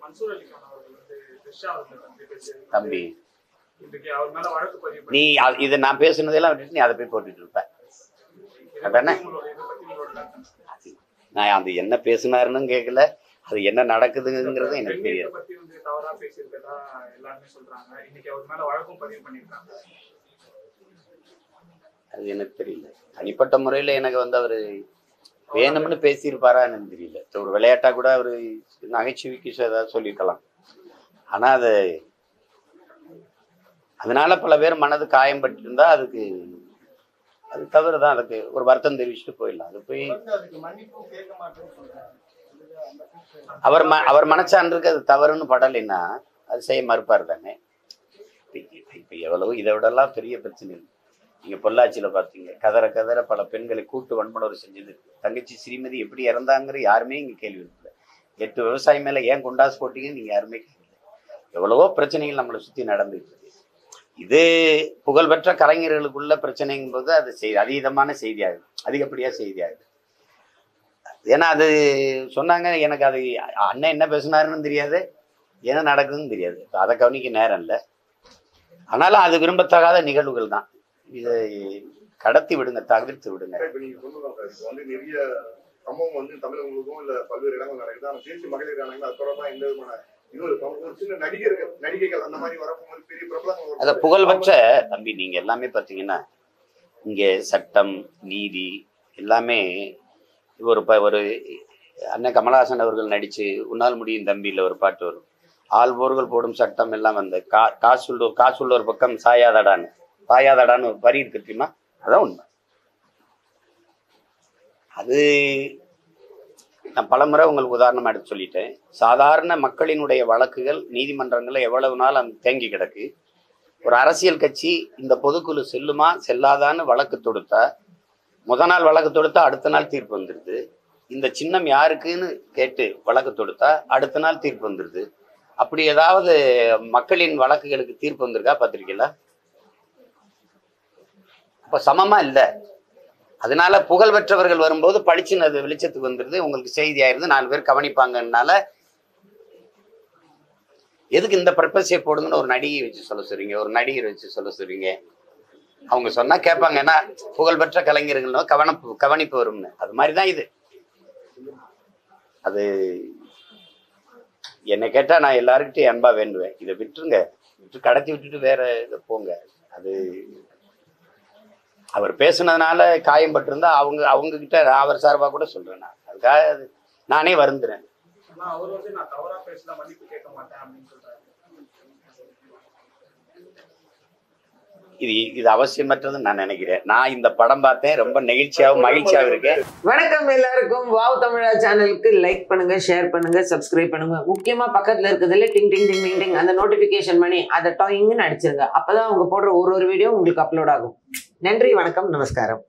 மன்சூர் அலிகான் அவர்கள் வந்து த்ரிஷா அவர்களை பற்றி பேசியிருக்காரு தம்பி இன்றைக்கு அவர் மேல வழக்கு பதிவு நீ பண்ணி அ- இதை நான் பேசுனதெல்லாம் விட்டுட்டு நீ அதை போய் போட்டுட்டு இருப்ப இதை அதானே? பத்தி உங்களோட இதை பத்தி உங்களோட கருத்து? நான் அது என்ன பேசுனாருன்னு கேட்கல அது என்ன நடக்குதுங்கிறது எனக்கு பெண்ணியத்தை தெரியாது பத்தி வந்து தவறா பேசியிருக்கதா எல்லாருமே சொல்றாங்க இன்னைக்கு அவர் மேல வழக்கும் பதிவு பண்ணிருக்காங்க அது எனக்கு தெரியல தனிப்பட்ட முறையில் எனக்கு வந்து அவர் வேணும்னு பேசியிருப்பாரா எனக்கு தெரியல ஒரு விளையாட்டா கூட அவர் நகைச்சுவைக்கு ஏதாவது சொல்லியிருக்கலாம் ஆனால் அது அதனால பல பேர் மனது காயம்பட்டிருந்தா அதுக்கு அது தவறு தான் அதுக்கு ஒரு வருத்தம் தெரிவிச்சுட்டு போயிடலாம் அது போய் வந்து அதுக்கு மன்னிப்பும் கேட்க மாட்டேன்னு சொல்றாரு அந்த கூற்று அவர் ம அவர் மனச்சான்றுக்கு அது தவறுன்னு படலைன்னா அது செய்ய மறுப்பார் தானே இப்போ இப்போ எவ்வளவு இதை விடலாம் பெரிய பிரச்சனை இருக்கு நீங்கள் பொள்ளாச்சியில் பார்த்தீங்க கதற கதற பல பெண்களை கூட்டு வன்முறை செஞ்சது தங்கச்சி ஸ்ரீமதி எப்படி இறந்தாங்கிற யாருமே இங்கே கேள்வி இல்லை எட்டு விவசாயி மேலே ஏன் குண்டாஸ் போட்டீங்கன்னு நீங்கள் யாருமே கேட்கல எவ்வளவோ பிரச்சனைகள் நம்மளை சுற்றி நடந்துட்டு இருக்கு இது புகழ்பெற்ற கலைஞர்களுக்குள்ள பிரச்சனைங்கும்போது அது செய் அதீதமான செய்தியாகுது அதிகப்படியாக செய்தியாகுது ஏன்னா அது சொன்னாங்க எனக்கு அது அண்ணன் என்ன பேசுனாருன்னு தெரியாது என்ன நடக்குதுன்னு தெரியாது அதை கவனிக்க நேரம் இல்லை ஆனாலும் அது விரும்பத்தகாத நிகழ்வுகள் தான் இதை கடத்தி விடுங்க தவிர்த்து விடுங்க இப்ப நீங்க சொன்னதான் சார் இப்ப வந்து நிறைய சம்பவம் வந்து தமிழகங்களுக்கும் இல்ல பல்வேறு இடங்கள் நடக்குது ஆனா தேசிய மகளிர் ஆணையம் அது தொடர்பா எந்த விதமான இது ஒரு ஒரு சின்ன நடிகர்கள் நடிகைகள் அந்த மாதிரி வரப்போது பெரிய பிரபலங்கள் அதை வரும்போது புகழ்பெற்ற தம்பி நீங்க எல்லாமே பார்த்தீங்கன்னா இங்கே சட்டம் நீதி எல்லாமே ஒரு ப ஒரு அண்ணன் கமலஹாசன் அவர்கள் நடிச்சு உன்னால் முடியும் தம்பியில் ஒரு பாட்டு வரும் ஆள்போர்கள் போடும் சட்டம் எல்லாம் அந்த கா காசுள்ளோர் காசுள்ளோர் பக்கம் சாயாதடான்னு சாயாதடான்னு ஒரு வரி இருக்கு தெரியுமா அதான் உண்மை அது நான் பலமுறை உங்களுக்கு உதாரணமா எடுத்து சொல்லிட்டேன் சாதாரண மக்களினுடைய வழக்குகள் நீதிமன்றங்களில் எவ்வளவு நாள் அந்த தேங்கி கிடக்கு ஒரு அரசியல் கட்சி இந்த பொதுக்குழு செல்லுமா செல்லாதான்னு வழக்கு தொடுத்தா முத நாள் வழக்கு தொடுத்தா அடுத்த நாள் தீர்ப்பு வந்துடுது இந்த சின்னம் யாருக்குன்னு கேட்டு வழக்கு தொடுத்தா அடுத்த நாள் தீர்ப்பு வந்துடுது அப்படி ஏதாவது மக்களின் வழக்குகளுக்கு தீர்ப்பு வந்திருக்கா பார்த்திருக்கீங்களா அப்ப சமமா இல்லை அதனால புகழ் பெற்றவர்கள் வரும்போது பளிச்சுன்னு அது வெளிச்சத்துக்கு வந்துடுது உங்களுக்கு செய்தி ஆயிருது நாலு பேர் கவனிப்பாங்கனால எதுக்கு இந்த பர்பஸே போடுங்கன்னு ஒரு நடிகை வச்சு சொல்ல சொல்றீங்க ஒரு நடிகர் வச்சு சொல்ல சொல்றீங்க அவங்க சொன்னா கேட்பாங்க ஏன்னா புகழ்பெற்ற கலைஞர்கள்னு கவனிப்பு கவனிப்பு வரும்னு அது மாதிரி தான் இது அது என்னை கேட்டா நான் எல்லாருக்கிட்டையும் அன்பா வேண்டுவேன் இதை விட்டுருங்க விட்டு கடத்தி விட்டுட்டு வேற இதை போங்க அது அவர் பேசுனதுனால காயம் பட்டிருந்தா அவங்க அவங்க கிட்ட நான் அவர் சார்பா கூட சொல்றேன் நான் அதுக்காக அது நானே வருந்துறேன் ஆனா அவர் வந்து நான் தவறா பேசினா மன்னிப்பு கேட்க மாட்டேன் அப்படின்னு சொல்றாரு இது இது அவசியமற்றதுன்னு நான் நினைக்கிறேன் நான் இந்த படம் பார்த்தேன் ரொம்ப நெகிழ்ச்சியாகவும் மகிழ்ச்சியாகவும் இருக்கேன் வணக்கம் எல்லாருக்கும் வாவ் தமிழா சேனலுக்கு லைக் பண்ணுங்க ஷேர் பண்ணுங்க சப்ஸ்கிரைப் பண்ணுங்க முக்கியமா பக்கத்துல இருக்கிறதுல டிங் டிங் டிங் டிங் டிங் அந்த நோட்டிபிகேஷன் பண்ணி அதை டாயிங்னு அடிச்சிருங்க அப்பதான் அவங்க போடுற ஒரு ஒரு வீடியோ உங்களுக்கு அப்லோட் ஆகும் நன்றி வணக்கம் நமஸ்காரம்